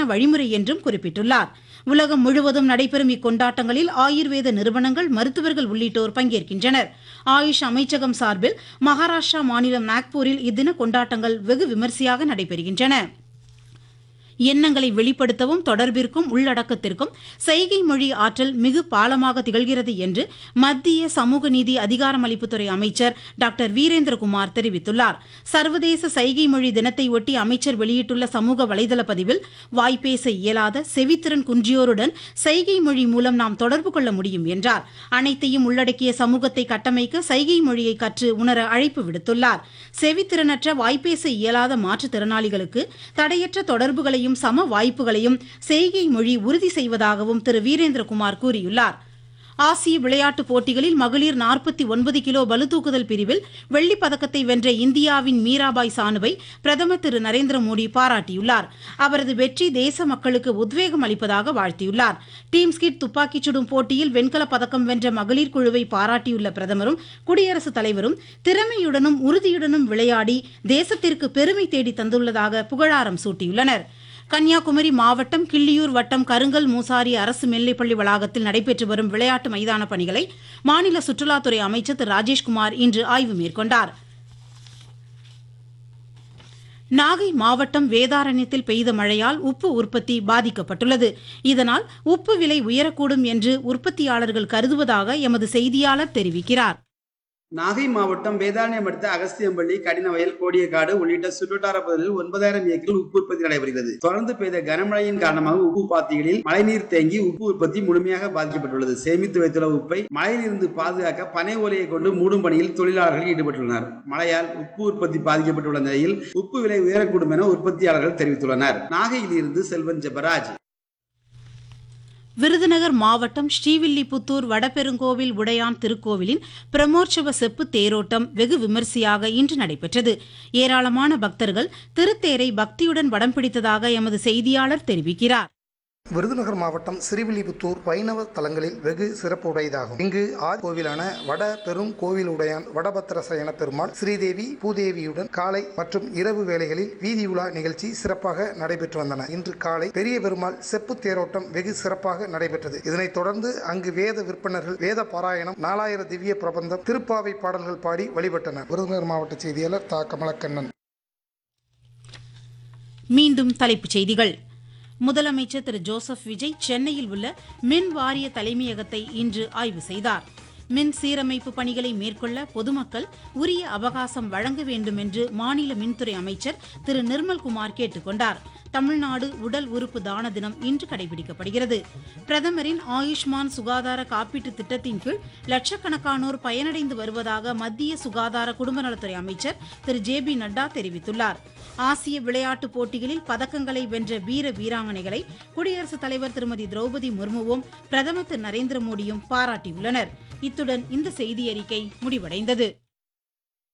வழிமுறை என்றும் குறிப்பிட்டுள்ளார் உலகம் முழுவதும் நடைபெறும் இக்கொண்டாட்டங்களில் ஆயுர்வேத நிறுவனங்கள் மருத்துவர்கள் உள்ளிட்டோர் பங்கேற்கின்றனர் ஆயுஷ் அமைச்சகம் சார்பில் மகாராஷ்டிரா மாநிலம் நாக்பூரில் இத்தின கொண்டாட்டங்கள் வெகு விமரிசையாக நடைபெறுகின்றன எண்ணங்களை வெளிப்படுத்தவும் தொடர்பிற்கும் உள்ளடக்கத்திற்கும் செய்கை மொழி ஆற்றல் மிகு பாலமாக திகழ்கிறது என்று மத்திய சமூக நீதி அதிகாரமளிப்புத்துறை அமைச்சர் டாக்டர் வீரேந்திரகுமார் தெரிவித்துள்ளார் சர்வதேச சைகை மொழி தினத்தை ஒட்டி அமைச்சர் வெளியிட்டுள்ள சமூக வலைதள பதிவில் வாய்ப்பேச இயலாத செவித்திறன் குன்றியோருடன் சைகை மொழி மூலம் நாம் தொடர்பு கொள்ள முடியும் என்றார் அனைத்தையும் உள்ளடக்கிய சமூகத்தை கட்டமைக்க சைகை மொழியை கற்று உணர அழைப்பு விடுத்துள்ளார் செவித்திறனற்ற வாய்ப்பேச இயலாத மாற்றுத்திறனாளிகளுக்கு தடையற்ற தொடர்புகளையும் சம வாய்ப்புகளையும் செய்கை மொழி உறுதி செய்வதாகவும் திரு வீரேந்திரகுமார் கூறியுள்ளார் ஆசிய விளையாட்டுப் போட்டிகளில் மகளிர் நாற்பத்தி ஒன்பது கிலோ பளுதூக்குதல் பிரிவில் வெள்ளிப் பதக்கத்தை வென்ற இந்தியாவின் மீராபாய் சானுவை பிரதமர் திரு நரேந்திர மோடி பாராட்டியுள்ளார் அவரது வெற்றி தேச மக்களுக்கு உத்வேகம் அளிப்பதாக வாழ்த்தியுள்ளார் டீம் ஸ்கிட் துப்பாக்கிச் சுடும் போட்டியில் வெண்கலப் பதக்கம் வென்ற மகளிர் குழுவை பாராட்டியுள்ள பிரதமரும் குடியரசுத் தலைவரும் திறமையுடனும் உறுதியுடனும் விளையாடி தேசத்திற்கு பெருமை தேடி தந்துள்ளதாக புகழாரம் சூட்டியுள்ளனர் கன்னியாகுமரி மாவட்டம் கிள்ளியூர் வட்டம் கருங்கல் மூசாரி அரசு மேல்நிலைப்பள்ளி வளாகத்தில் நடைபெற்று வரும் விளையாட்டு மைதான பணிகளை மாநில சுற்றுலாத்துறை அமைச்சர் திரு ராஜேஷ்குமார் இன்று ஆய்வு மேற்கொண்டார் நாகை மாவட்டம் வேதாரண்யத்தில் பெய்த மழையால் உப்பு உற்பத்தி பாதிக்கப்பட்டுள்ளது இதனால் உப்பு விலை உயரக்கூடும் என்று உற்பத்தியாளர்கள் கருதுவதாக எமது செய்தியாளர் தெரிவிக்கிறார் நாகை மாவட்டம் வேதாரண்யம் அடுத்த அகஸ்தியம்பள்ளி கடினவயல் கோடியக்காடு உள்ளிட்ட சுற்றுவட்டார பகுதிகளில் ஒன்பதாயிரம் ஏக்கரில் உப்பு உற்பத்தி நடைபெறுகிறது தொடர்ந்து பெய்த கனமழையின் காரணமாக உப்பு பாத்திகளில் மழைநீர் தேங்கி உப்பு உற்பத்தி முழுமையாக பாதிக்கப்பட்டுள்ளது சேமித்து வைத்துள்ள உப்பை மழையிலிருந்து பாதுகாக்க பனை ஓலையை கொண்டு மூடும் பணியில் தொழிலாளர்கள் ஈடுபட்டுள்ளனர் மழையால் உப்பு உற்பத்தி பாதிக்கப்பட்டுள்ள நிலையில் உப்பு விலை உயரக்கூடும் என உற்பத்தியாளர்கள் தெரிவித்துள்ளனர் நாகையில் இருந்து செல்வன் ஜெபராஜ் விருதுநகர் மாவட்டம் ஸ்ரீவில்லிபுத்தூர் வடபெருங்கோவில் உடையான் திருக்கோவிலின் பிரமோற்சவ செப்பு தேரோட்டம் வெகு விமரிசையாக இன்று நடைபெற்றது ஏராளமான பக்தர்கள் திருத்தேரை பக்தியுடன் வடம் பிடித்ததாக எமது செய்தியாளர் தெரிவிக்கிறார் விருதுநகர் மாவட்டம் சிறுவில்லிபுத்தூர் வைணவ தலங்களில் வெகு சிறப்பு உடையதாகும் இங்கு ஆதி கோவிலான வட பெரும் கோவிலுடையான் வடபத்திரசயன பெருமாள் ஸ்ரீதேவி பூதேவியுடன் காலை மற்றும் இரவு வேளைகளில் வீதி உலா நிகழ்ச்சி சிறப்பாக நடைபெற்று வந்தன இன்று காலை பெரிய பெருமாள் செப்பு தேரோட்டம் வெகு சிறப்பாக நடைபெற்றது இதனைத் தொடர்ந்து அங்கு வேத விற்பனர்கள் வேத பாராயணம் நாலாயிர திவ்ய பிரபந்தம் திருப்பாவை பாடல்கள் பாடி வழிபட்டனர் விருதுநகர் மாவட்ட செய்தியாளர் தா கமலக்கண்ணன் மீண்டும் தலைப்புச் செய்திகள் முதலமைச்சர் திரு ஜோசப் விஜய் சென்னையில் உள்ள மின் வாரிய தலைமையகத்தை இன்று ஆய்வு செய்தார் மின் சீரமைப்பு பணிகளை மேற்கொள்ள பொதுமக்கள் உரிய அவகாசம் வழங்க வேண்டும் என்று மாநில மின்துறை அமைச்சர் திரு நிர்மல்குமார் கேட்டுக் கொண்டார் தமிழ்நாடு உடல் உறுப்பு தான தினம் இன்று கடைபிடிக்கப்படுகிறது பிரதமரின் ஆயுஷ்மான் சுகாதார காப்பீட்டு திட்டத்தின் கீழ் லட்சக்கணக்கானோர் பயனடைந்து வருவதாக மத்திய சுகாதார குடும்ப நலத்துறை அமைச்சர் திரு ஜே பி நட்டா தெரிவித்துள்ளார் ஆசிய விளையாட்டுப் போட்டிகளில் பதக்கங்களை வென்ற வீர வீராங்கனைகளை குடியரசுத் தலைவர் திருமதி திரௌபதி முர்முவும் பிரதமர் திரு நரேந்திர மோடியும் பாராட்டியுள்ளனர் இத்துடன் இந்த செய்தியறிக்கை முடிவடைந்தது